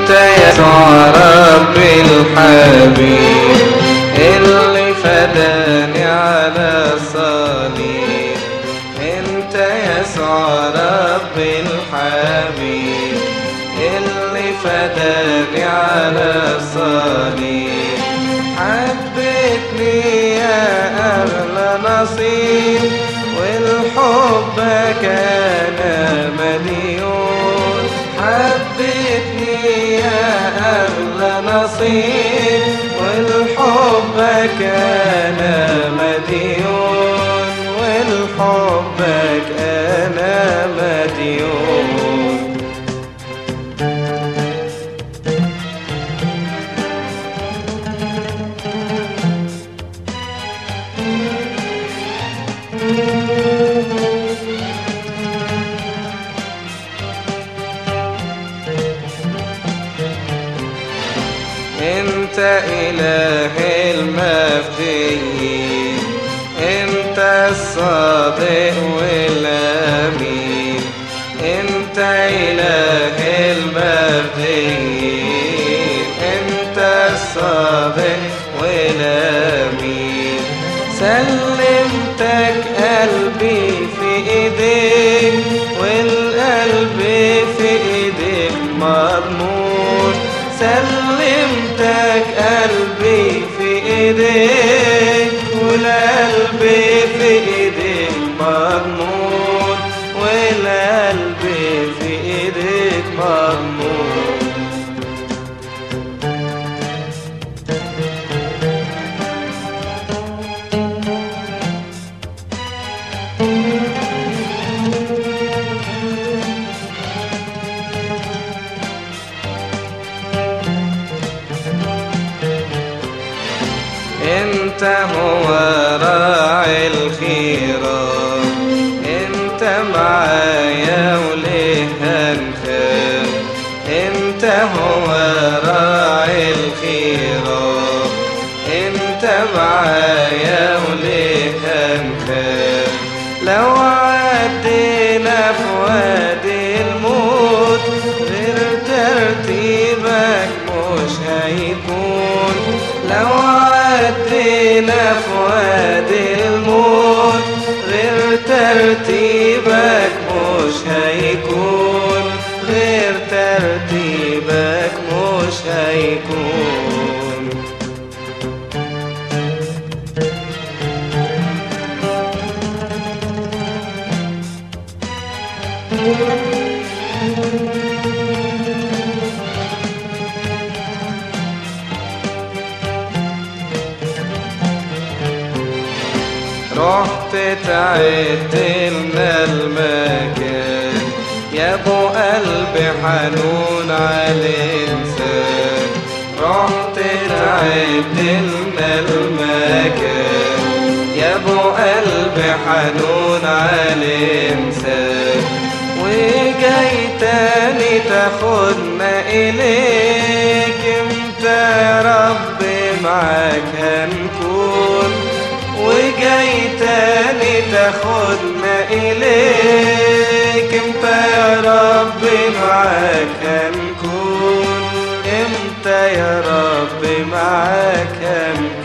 انت يسوع ربي الحبيب اللي فداني على الصليب انت يسوع ربي الحبيب اللي فداني على الصليب حبتني يا أغلى نصيب والحب كان مليون حبتني يا أغلى نصيب والحب كان مديون والحب كان مديون انت اله المفدي انت الصادق والامين انت اله المفدي انت الصادق والامين سلمتك قلبي في ايديك والقلب في ايديك مضمون سلمتك قلبي في ايديك والقلب في ايديك مضمون والقلب في ايديك مضمون انت هو راعي الخيرات انت معايا وليه هنخاف انت هو راعي الخيرات انت معايا وليه هنخاف لو عدينا في وادي الموت غير ترتيبك مش هيكون لو عدينا في وادي الموت غير ترتيبك مش هيكون غير ترتيبك مش هيكون رحت تعبت لنا المكان يا ابو قلبي حنون على الانسان رحت تعبت لنا المكان يا ابو قلبي حنون على الانسان وجاي تاني تاخدنا اليك انت يا رب معاك هنكون وجاي تاني تاخدنا إليك امتى يا رب معاك هنكون امتى يا رب معاك هنكون